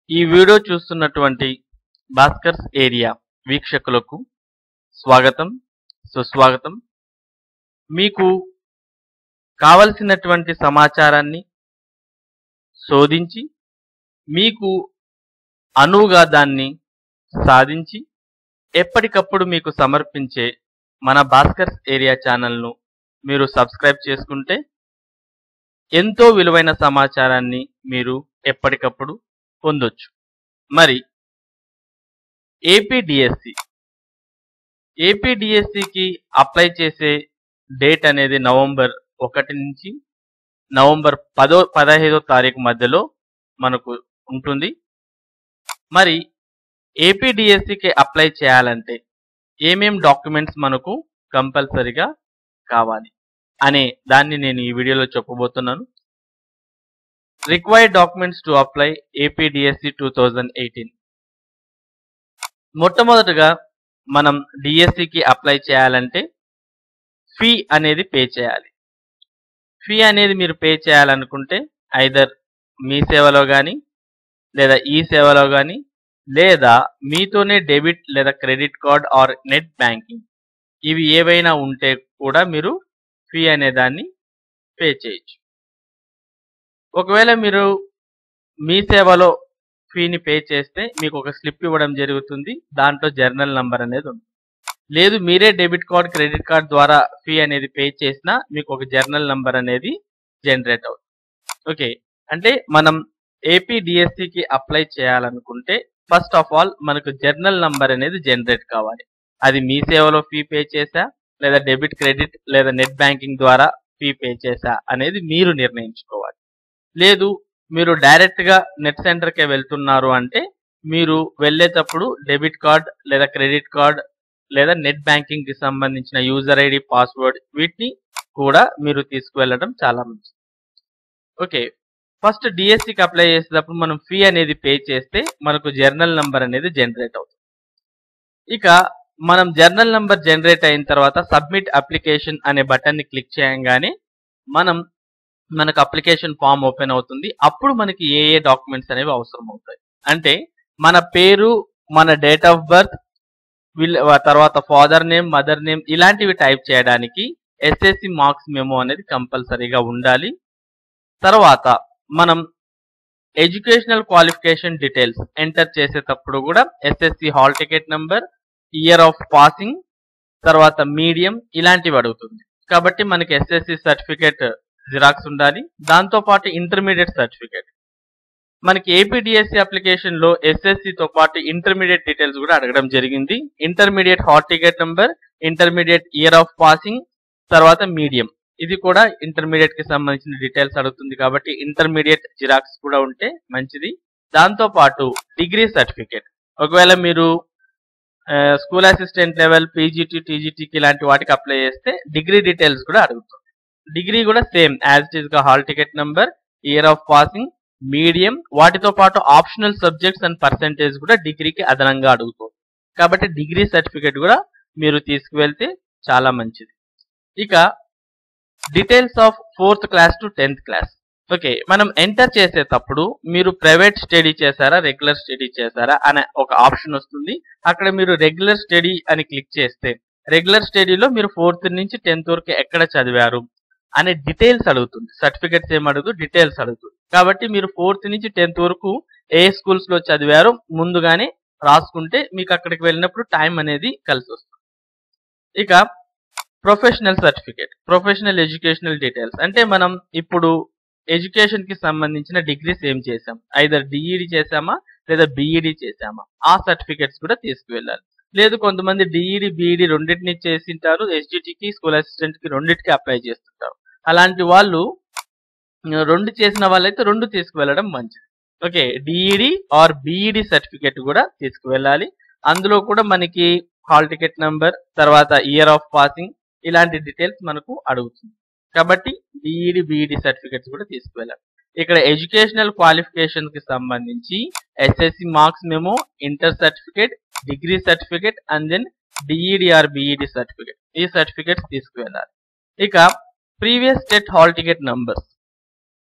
ఈ వీడియో చూస్తున్నటువంటి భాస్కర్స్ ఏరియా వీక్షకులకు స్వాగతం సుస్వాగతం మీకు కావలసినటువంటి సమాచారాన్ని శోధించి మీకు అనువుగా దాన్ని సాధించి ఎప్పటికప్పుడు మీకు సమర్పించే మన భాస్కర్స్ ఏరియా ఛానల్ను మీరు సబ్స్క్రైబ్ చేసుకుంటే ఎంతో విలువైన సమాచారాన్ని మీరు ఎప్పటికప్పుడు పొందొచ్చు మరి ఏపీడిఎస్సి ఏపీడిఎస్సికి అప్లై చేసే డేట్ అనేది నవంబర్ ఒకటి నుంచి నవంబర్ పదో పదహైదో తారీఖు మధ్యలో మనకు ఉంటుంది మరి ఏపీడిఎస్సికి అప్లై చేయాలంటే ఏమేం డాక్యుమెంట్స్ మనకు కంపల్సరిగా కావాలి అనే దాన్ని నేను ఈ వీడియోలో చెప్పబోతున్నాను required documents to apply APDSC two thousand eighteen మొట్టమొదటగా మనం డిఎస్సికి అప్లై చేయాలంటే ఫీ అనేది పే చేయాలి ఫీ అనేది మీరు పే చేయాలనుకుంటే ఐదర్ మీ సేవలో కానీ లేదా ఈ సేవలో కానీ లేదా మీతోనే డెబిట్ లేదా credit card or net banking ఇవి ఏవైనా ఉంటే కూడా మీరు ఫీ అనే దాన్ని పే చేయొచ్చు ఒకవేళ మీరు మీ సేవలో ఫీని పే చేస్తే మీకు ఒక స్లిప్ ఇవ్వడం జరుగుతుంది దాంట్లో జర్నల్ నంబర్ అనేది ఉంటుంది లేదు మీరే డెబిట్ కార్డ్ క్రెడిట్ కార్డ్ ద్వారా ఫీ అనేది పే చేసినా మీకు ఒక జర్నల్ నంబర్ అనేది జనరేట్ అవుతుంది ఓకే అంటే మనం ఏపీ డిఎస్సికి అప్లై చేయాలనుకుంటే ఫస్ట్ ఆఫ్ ఆల్ మనకు జర్నల్ నంబర్ అనేది జనరేట్ కావాలి అది మీ సేవలో ఫీ పే చేసా లేదా డెబిట్ క్రెడిట్ లేదా నెట్ బ్యాంకింగ్ ద్వారా ఫీ పే చేసా అనేది మీరు నిర్ణయించుకోవాలి లేదు మీరు డైరెక్ట్ గా నెట్ సెంటర్ కే వెళ్తున్నారు అంటే మీరు వెళ్ళేటప్పుడు డెబిట్ కార్డ్ లేదా క్రెడిట్ కార్డ్ లేదా నెట్ బ్యాంకింగ్ కి సంబంధించిన యూజర్ ఐడి పాస్వర్డ్ వీటిని కూడా మీరు తీసుకువెళ్ళడం చాలా మంచిది ఓకే ఫస్ట్ డిఎస్సికి అప్లై చేసేటప్పుడు మనం ఫీ అనేది పే చేస్తే మనకు జర్నల్ నంబర్ అనేది జనరేట్ అవుతుంది ఇక మనం జర్నల్ నంబర్ జనరేట్ అయిన తర్వాత సబ్మిట్ అప్లికేషన్ అనే బటన్ ని క్లిక్ చేయంగానే మనం మనకు అప్లికేషన్ ఫామ్ ఓపెన్ అవుతుంది అప్పుడు మనకి ఏ ఏ డాక్యుమెంట్స్ అనేవి అవసరం అవుతాయి అంటే మన పేరు మన డేట్ ఆఫ్ బర్త్ వీళ్ళ తర్వాత ఫాదర్ నేమ్ మదర్ నేమ్ ఇలాంటివి టైప్ చేయడానికి ఎస్ఎస్సి మార్క్స్ మెమో అనేది కంపల్సరీగా ఉండాలి తర్వాత మనం ఎడ్యుకేషనల్ క్వాలిఫికేషన్ డీటెయిల్స్ ఎంటర్ చేసేటప్పుడు కూడా SSC hall ticket number year of passing తర్వాత మీడియం ఇలాంటివి అడుగుతుంది కాబట్టి మనకి ఎస్ఎస్సి సర్టిఫికేట్ జిరాక్స్ ఉండాలి దాంతో పాటు ఇంటర్మీడియట్ సర్టిఫికేట్ మనకి ఏపీడిఎస్సి అప్లికేషన్ లో ఎస్ఎస్సి తో పాటు ఇంటర్మీడియట్ డీటెయిల్స్ కూడా అడగడం జరిగింది intermediate hall ticket number intermediate year of passing తర్వాత మీడియం ఇది కూడా ఇంటర్మీడియట్ కి సంబంధించిన డీటెయిల్స్ అడుగుతుంది కాబట్టి ఇంటర్మీడియట్ జిరాక్స్ కూడా ఉంటే మంచిది దాంతో పాటు డిగ్రీ సర్టిఫికేట్ ఒకవేళ మీరు స్కూల్ అసిస్టెంట్ లెవెల్ పీజీటీ టీజీటీకి ఇలాంటి వాటికి అప్లై చేస్తే డిగ్రీ డీటెయిల్స్ కూడా అడుగుతుంది డిగ్రీ కూడా సేమ్ యాజ్ ఇట్ ఈస్ గా hall ticket number year of passing medium వాటితో పాటు ఆప్షనల్ సబ్జెక్ట్స్ అండ్ పర్సంటేజ్ కూడా డిగ్రీకి అదనంగా అడుగుతుంది కాబట్టి డిగ్రీ సర్టిఫికేట్ కూడా మీరు తీసుకువెళ్తే చాలా మంచిది ఇక details of fourth class to tenth class okay మనం ఎంటర్ చేసేటప్పుడు మీరు ప్రైవేట్ స్టడీ చేశారా రెగ్యులర్ స్టడీ చేశారా అనే ఒక ఆప్షన్ వస్తుంది అక్కడ మీరు రెగ్యులర్ స్టడీ అని క్లిక్ చేస్తే రెగ్యులర్ స్టడీలో మీరు ఫోర్త్ నుంచి టెన్త్ వరకు ఎక్కడ చదివారు అనే డీటెయిల్స్ అడుగుతుంది సర్టిఫికెట్స్ ఏం అడుగుతూ డీటెయిల్స్ అడుగుతుంది కాబట్టి మీరు ఫోర్త్ నుంచి టెన్త్ వరకు ఏ స్కూల్స్ లో చదివారో ముందుగానే రాసుకుంటే మీకు అక్కడికి వెళ్ళినప్పుడు టైం అనేది కలిసి వస్తుంది ఇక professional certificate professional educational details అంటే మనం ఇప్పుడు ఎడ్యుకేషన్ కి సంబంధించిన డిగ్రీస్ ఏం చేసాం ఐదర్ డిఈడి చేసామా లేదా బిఈడి చేసామా ఆ సర్టిఫికేట్స్ కూడా తీసుకువెళ్ళాలి లేదు కొంతమంది డిఈడి బిఈడి రెండింటిని చేసింటారు ఎస్జిటికి స్కూల్ అసిస్టెంట్ కి రెండింటికి అప్లై చేస్తుంటారు అలాంటి వాళ్ళు రెండు చేసిన వాళ్ళైతే రెండు తీసుకువెళ్ళడం మంచిది okay DEd or BEd certificate కూడా తీసుకువెళ్ళాలి అందులో కూడా మనకి హాల్ టికెట్ నంబర్ తర్వాత ఇయర్ ఆఫ్ పాసింగ్ ఇలాంటి డీటెయిల్స్ మనకు అడుగుతుంది కాబట్టి డిఈడి బిఈడి సర్టిఫికేట్స్ కూడా తీసుకువెళ్ళాలి ఇక్కడ ఎడ్యుకేషనల్ క్వాలిఫికేషన్ కి సంబంధించి ఎస్ఎస్సి మార్క్స్ మేము inter certificate degree certificate and then DEd or BEd certificate ఈ సర్టిఫికేట్స్ తీసుకువెళ్ళాలి ఇక previous state hall ticket numbers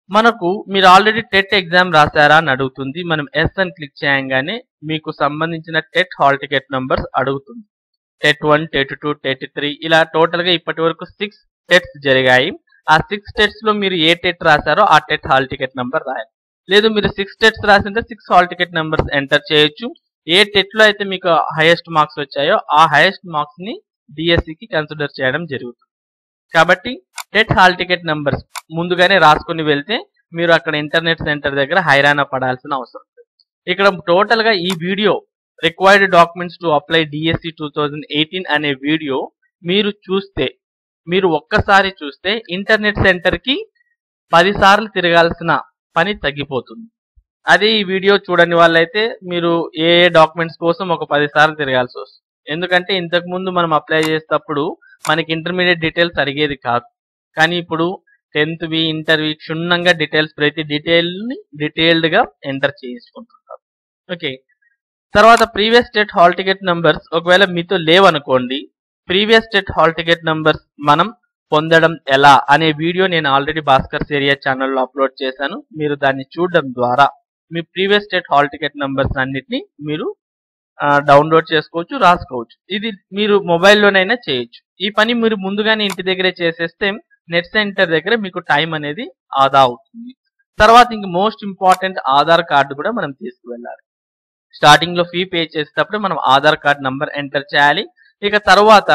మనకు మీరు ఆల్రెడీ టెట్ ఎగ్జామ్ రాశారా అని అడుగుతుంది మనం ఎస్ అని క్లిక్ చేయంగానే మీకు సంబంధించిన టెట్ హాల్ టికెట్ నంబర్స్ అడుగుతుంది TET one TET two TET three ఇలా టోటల్ గా ఇప్పటి వరకు సిక్స్ టెట్స్ జరిగాయి ఆ సిక్స్ టెట్స్ లో మీరు ఏ టెట్ రాశారో ఆ టెట్ హాల్ టికెట్ నంబర్ రాయాలి లేదు మీరు సిక్స్ టెట్స్ రాసింటే six hall ticket numbers enter చేయొచ్చు ఏ టెట్ లో అయితే మీకు హైయెస్ట్ మార్క్స్ వచ్చాయో ఆ హైయెస్ట్ మార్క్స్ ని DSE కి కన్సిడర్ చేయడం జరుగుతుంది కాబట్టి టెట్ హాల్ టికెట్ నెంబర్స్ ముందుగానే రాసుకుని వెళ్తే మీరు అక్కడ ఇంటర్నెట్ సెంటర్ దగ్గర హైరాణ పడాల్సిన అవసరం లేదు ఇక్కడ టోటల్ గా ఈ video required documents to apply DSC two thousand eighteen అనే వీడియో మీరు చూస్తే మీరు ఒక్కసారి చూస్తే ఇంటర్నెట్ సెంటర్ కి పది సార్లు తిరగాల్సిన పని తగ్గిపోతుంది అదే ఈ వీడియో చూడని వాళ్ళైతే మీరు ఏ ఏ డాక్యుమెంట్స్ కోసం ఒక పది సార్లు తిరగాల్సి వస్తుంది ఎందుకంటే ఇంతకు ముందు మనం అప్లై చేసేటప్పుడు మనకి ఇంటర్మీడియట్ డీటెయిల్స్ అడిగేది కాదు కానీ ఇప్పుడు టెన్త్ వి ఇంటర్వి క్షుణ్ణంగా డీటెయిల్స్ ప్రతి డీటెయిల్ ని డీటెయిల్డ్ గా ఎంటర్ చేయించుకుంటున్నారు ఓకే తర్వాత previous state hall ticket numbers ఒకవేళ మీతో లేవనుకోండి previous state hall ticket numbers మనం పొందడం ఎలా అనే వీడియో నేను ఆల్రెడీ భాస్కర్ ఏరియా ఛానల్లో అప్లోడ్ చేశాను మీరు దాన్ని చూడడం ద్వారా మీ previous state hall ticket numbers అన్నిటిని మీరు డౌన్లోడ్ చేసుకోవచ్చు రాసుకోవచ్చు ఇది మీరు మొబైల్లోనైనా చేయొచ్చు ఈ పని మీరు ముందుగానే ఇంటి దగ్గరే చేసేస్తే నెట్ సెంటర్ దగ్గర మీకు టైం అనేది ఆదా అవుతుంది తర్వాత ఇంక మోస్ట్ ఇంపార్టెంట్ ఆధార్ కార్డు కూడా మనం తీసుకువెళ్ళాలి స్టార్టింగ్ లో ఫీ పే చేసేటప్పుడు మనం ఆధార్ కార్డ్ నంబర్ ఎంటర్ చేయాలి ఇక తర్వాత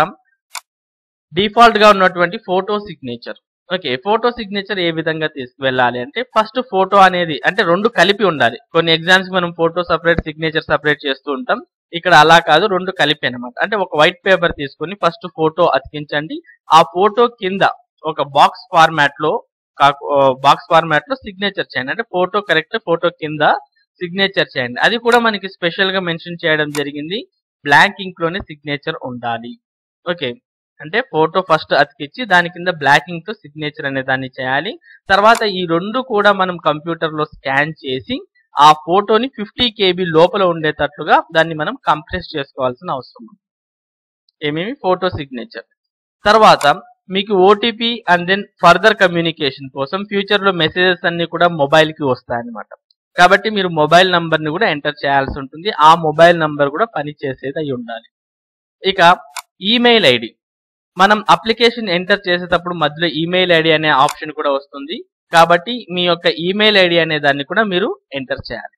డిఫాల్ట్ గా ఉన్నటువంటి photo signature okay photo signature ఏ విధంగా తీసుకువెళ్ళాలి అంటే ఫస్ట్ ఫోటో అనేది అంటే రెండు కలిపి ఉండాలి కొన్ని ఎగ్జామ్స్ మనం ఫోటో సపరేట్ సిగ్నేచర్ సపరేట్ చేస్తూ ఉంటాం ఇక్కడ అలా కాదు రెండు కలిపి అనమాట అంటే ఒక వైట్ పేపర్ తీసుకొని ఫస్ట్ ఫోటో అతికించండి ఆ ఫోటో కింద ఒక బాక్స్ ఫార్మాట్ లో బాక్స్ ఫార్మాట్ లో సిగ్నేచర్ చేయండి అంటే ఫోటో కరెక్ట్ ఫోటో కింద సిగ్నేచర్ చేయండి అది కూడా మనకి స్పెషల్ గా మెన్షన్ చేయడం జరిగింది బ్లాంక్ ఇంక్ లోనే సిగ్నేచర్ ఉండాలి ఓకే అంటే ఫోటో ఫస్ట్ అతికిచ్చి దాని కింద బ్లాక్ ఇంక్ తో సిగ్నేచర్ అనే దాన్ని చేయాలి తర్వాత ఈ రెండు కూడా మనం కంప్యూటర్ లో స్కాన్ చేసి ఆ ఫోటోని ఫిఫ్టీ కేబీ లోపల ఉండేటట్లుగా దాన్ని మనం కంప్రెస్ చేసుకోవాల్సిన అవసరం ఉంది ఏమేమి ఫోటో సిగ్నేచర్ తర్వాత మీకు OTP and then further communication కోసం ఫ్యూచర్ లో మెసేజెస్ అన్ని కూడా మొబైల్ కి వస్తాయన్నమాట కాబట్టి మీరు మొబైల్ నంబర్ ని కూడా ఎంటర్ చేయాల్సి ఉంటుంది ఆ మొబైల్ నంబర్ కూడా పనిచేసేది అయి ఉండాలి ఇక ఈమెయిల్ ఐడి మనం అప్లికేషన్ ఎంటర్ చేసేటప్పుడు మధ్యలో ఈమెయిల్ ఐడి అనే ఆప్షన్ కూడా వస్తుంది కాబట్టి మీ యొక్క ఈమెయిల్ ఐడి అనే దాన్ని కూడా మీరు ఎంటర్ చేయాలి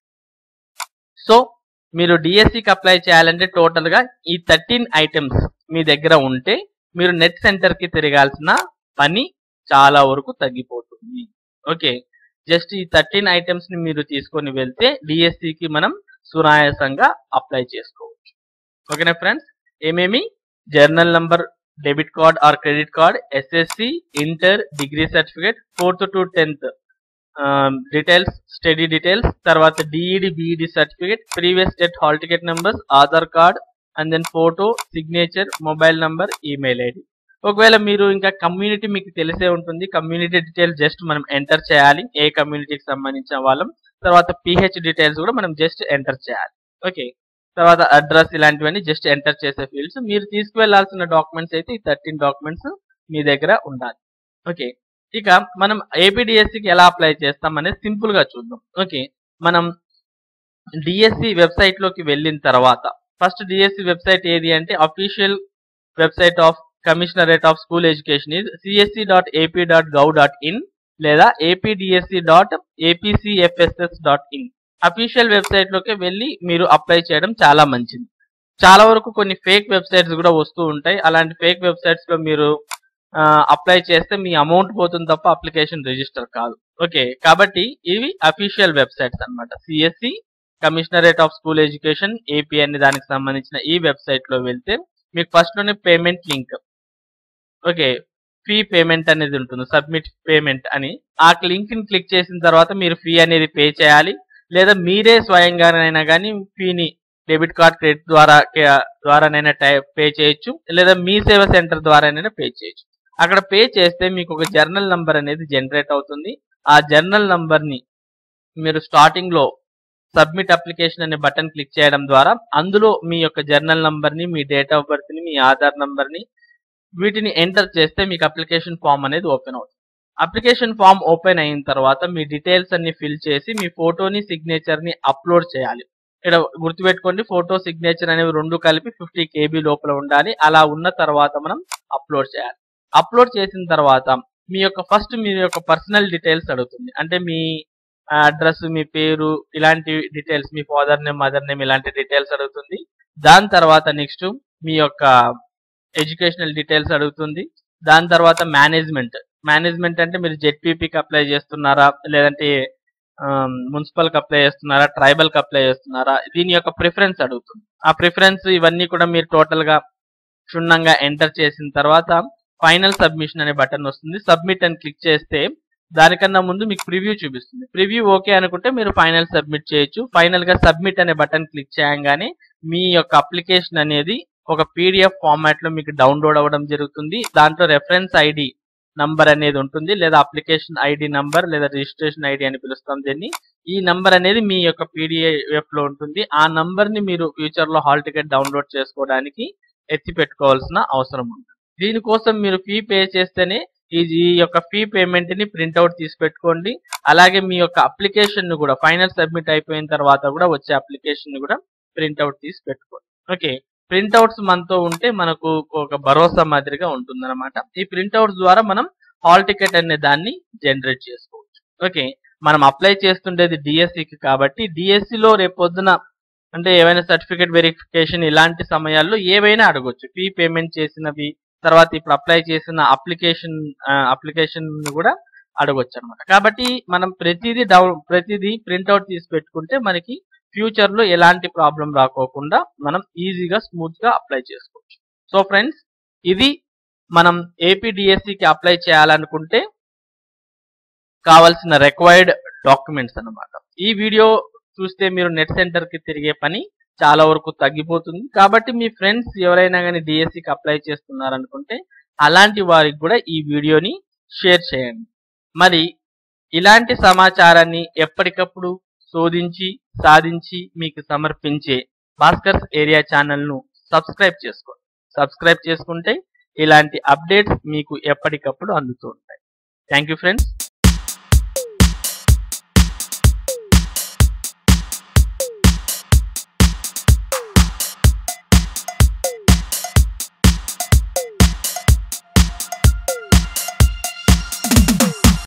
సో మీరు డిఎస్సికి అప్లై చేయాలంటే టోటల్ గా ఈ థర్టీన్ ఐటమ్స్ మీ దగ్గర ఉంటే మీరు నెట్ సెంటర్ కి తిరగాల్సిన పని చాలా వరకు తగ్గిపోతుంది ఓకే జస్ట్ ఈ థర్టీన్ ఐటమ్స్ ని మీరు తీసుకొని వెళ్తే డిఎస్సికి మనం సునాయాసంగా అప్లై చేసుకోవచ్చు ఓకేనా ఫ్రెండ్స్ ఏమేమి journal number debit card or credit card SSC inter degree certificate fourth to tenth details study details తర్వాత DEd BEd certificate previous state hall ticket numbers Aadhaar card and then photo signature mobile number email ID ఒకవేళ మీరు ఇంకా community మీకు తెలిసే ఉంటుంది community details just మనం enter చేయాలి ఏ కమ్యూనిటీకి సంబంధించిన వాళ్ళం తర్వాత పిహెచ్ డీటెయిల్స్ కూడా మనం జస్ట్ ఎంటర్ చేయాలి ఓకే తర్వాత అడ్రస్ ఇలాంటివన్నీ జస్ట్ ఎంటర్ చేసే ఫీల్డ్స్ మీరు తీసుకువెళ్లాల్సిన డాక్యుమెంట్స్ అయితే ఈ థర్టీన్ డాక్యుమెంట్స్ మీ దగ్గర ఉండాలి ఓకే ఇక మనం ఏపీడిఎస్సికి ఎలా అప్లై చేస్తాం అనేది సింపుల్ గా చూద్దాం ఓకే మనం డిఎస్సి వెబ్సైట్ లోకి వెళ్ళిన తర్వాత ఫస్ట్ డిఎస్సి వెబ్సైట్ ఏది అంటే official website of commissionerate of school education is CSC dot AP dot gov dot in లేదా APDSC dot APCFSS dot in official website లోకి వెళ్ళి మీరు అప్లై చేయడం చాలా మంచిది చాలా వరకు కొన్ని ఫేక్ వెబ్సైట్స్ కూడా వస్తూ ఉంటాయి అలాంటి ఫేక్ వెబ్సైట్స్ లో మీరు అప్లై చేస్తే మీ అమౌంట్ పోతుంది తప్ప అప్లికేషన్ రిజిస్టర్ కాదు ఓకే కాబట్టి ఇవి అఫీషియల్ వెబ్సైట్స్ అన్నమాట CSC commissionerate of school education AP అనే దానికి సంబంధించిన ఈ వెబ్సైట్ లో వెళ్తే మీకు ఫస్ట్ లోనే payment link okay fee payment అనేది ఉంటుంది సబ్మిట్ పేమెంట్ అని ఆ లింక్ ని క్లిక్ చేసిన తర్వాత మీరు ఫీ అనేది పే చేయాలి లేదా మీరే స్వయంగానైనా కానీ ఫీని డెబిట్ కార్డ్ క్రెడిట్ ద్వారా ద్వారానైనా పే చేయొచ్చు లేదా మీ సేవ సెంటర్ ద్వారానైనా పే చేయొచ్చు అక్కడ పే చేస్తే మీకు ఒక జర్నల్ నంబర్ అనేది జనరేట్ అవుతుంది ఆ జర్నల్ నంబర్ ని మీరు స్టార్టింగ్ లో సబ్మిట్ అప్లికేషన్ అనే బటన్ క్లిక్ చేయడం ద్వారా అందులో మీ యొక్క జర్నల్ నంబర్ ని మీ డేట్ ఆఫ్ బర్త్ ని మీ ఆధార్ నంబర్ ని వీటిని ఎంటర్ చేస్తే మీకు అప్లికేషన్ ఫామ్ అనేది ఓపెన్ అవుతుంది అప్లికేషన్ ఫామ్ ఓపెన్ అయిన తర్వాత మీ డీటెయిల్స్ అన్ని ఫిల్ చేసి మీ ఫోటోని సిగ్నేచర్ ని అప్లోడ్ చేయాలి ఇక్కడ గుర్తుపెట్టుకోండి ఫోటో సిగ్నేచర్ అనేవి రెండు కలిపి ఫిఫ్టీ కేబీ లోపల ఉండాలి అలా ఉన్న తర్వాత మనం అప్లోడ్ చేయాలి అప్లోడ్ చేసిన తర్వాత మీ యొక్క ఫస్ట్ మీ యొక్క పర్సనల్ డీటెయిల్స్ అడుగుతుంది అంటే మీ అడ్రస్ మీ పేరు ఇలాంటి డీటెయిల్స్ మీ ఫాదర్ నేమ్ మదర్ నేమ్ ఇలాంటి డీటెయిల్స్ అడుగుతుంది దాని తర్వాత నెక్స్ట్ మీ యొక్క ఎడ్యుకేషనల్ డీటెయిల్స్ అడుగుతుంది దాని తర్వాత మేనేజ్మెంట్ మేనేజ్మెంట్ అంటే మీరు జెడ్పీపీకి అప్లై చేస్తున్నారా లేదంటే మున్సిపల్ కి అప్లై చేస్తున్నారా ట్రైబల్ కి అప్లై చేస్తున్నారా దీని యొక్క ప్రిఫరెన్స్ అడుగుతుంది ఆ ప్రిఫరెన్స్ ఇవన్నీ కూడా మీరు టోటల్ గా క్షుణ్ణంగా ఎంటర్ చేసిన తర్వాత ఫైనల్ సబ్మిషన్ అనే బటన్ వస్తుంది సబ్మిట్ అని క్లిక్ చేస్తే దానికన్నా ముందు మీకు ప్రివ్యూ చూపిస్తుంది ప్రివ్యూ ఓకే అనుకుంటే మీరు ఫైనల్ సబ్మిట్ చేయొచ్చు ఫైనల్ గా సబ్మిట్ అనే బటన్ క్లిక్ చేయగానే మీ యొక్క అప్లికేషన్ అనేది ఒక పీడిఎఫ్ ఫార్మాట్ లో మీకు డౌన్లోడ్ అవ్వడం జరుగుతుంది దాంట్లో రెఫరెన్స్ ఐడి నంబర్ అనేది ఉంటుంది లేదా అప్లికేషన్ ఐడి నంబర్ లేదా రిజిస్ట్రేషన్ ఐడి అని పిలుస్తాం దీన్ని ఈ నంబర్ అనేది మీ యొక్క పీడిఎఫ్ లో ఉంటుంది ఆ నంబర్ ని మీరు ఫ్యూచర్ లో హాల్ టికెట్ డౌన్లోడ్ చేసుకోవడానికి ఎత్తి పెట్టుకోవాల్సిన అవసరం ఉంది దీనికోసం మీరు ఫీ పే చేస్తేనే ఈ ఈ యొక్క ఫీ పేమెంట్ ని ప్రింట్అవుట్ తీసి పెట్టుకోండి అలాగే మీ యొక్క అప్లికేషన్ ను కూడా ఫైనల్ సబ్మిట్ అయిపోయిన తర్వాత కూడా వచ్చే అప్లికేషన్ ని కూడా ప్రింట్అవుట్ తీసి పెట్టుకోండి ఓకే ప్రింట్అవుట్స్ మనతో ఉంటే మనకు ఒక భరోసా మాదిరిగా ఉంటుందన్నమాట ఈ ప్రింట్అవుట్స్ ద్వారా మనం హాల్ టికెట్ అనే దాన్ని జనరేట్ చేసుకోవచ్చు ఓకే మనం అప్లై చేస్తుండేది డిఎస్సికి కాబట్టి డిఎస్సి లో రేపు పొద్దున అంటే ఏవైనా సర్టిఫికేట్ వెరిఫికేషన్ ఇలాంటి సమయాల్లో ఏవైనా అడగొచ్చు ఫీ పేమెంట్ చేసినవి తర్వాత ఇప్పుడు అప్లై చేసిన అప్లికేషన్ అప్లికేషన్ కూడా అడగొచ్చు అనమాట కాబట్టి మనం ప్రతిదీ డౌన్ ప్రతిదీ ప్రింట్అవుట్ తీసి పెట్టుకుంటే మనకి ఫ్యూచర్ లో ఎలాంటి ప్రాబ్లం రాకోకుండా మనం ఈజీగా స్మూత్ గా అప్లై చేసుకోవచ్చు సో ఫ్రెండ్స్ ఇది మనం ఏపీడిఎస్సికి అప్లై చేయాలనుకుంటే కావాల్సిన రిక్వైర్డ్ డాక్యుమెంట్స్ అన్నమాట ఈ వీడియో చూస్తే మీరు నెట్ సెంటర్ కి తిరిగే పని చాలా వరకు తగ్గిపోతుంది కాబట్టి మీ ఫ్రెండ్స్ ఎవరైనా కానీ డిఎస్సికి అప్లై చేస్తున్నారనుకుంటే అలాంటి వారికి కూడా ఈ వీడియోని షేర్ చేయండి మరి ఇలాంటి సమాచారాన్ని ఎప్పటికప్పుడు శోధించి సాధించి మీకు సమర్పించే భాస్కర్స్ ఏరియా ఛానల్ను సబ్స్క్రైబ్ చేసుకోండి సబ్స్క్రైబ్ చేసుకుంటే ఇలాంటి అప్డేట్స్ మీకు ఎప్పటికప్పుడు అందుతూ ఉంటాయి థ్యాంక్ యూ ఫ్రెండ్స్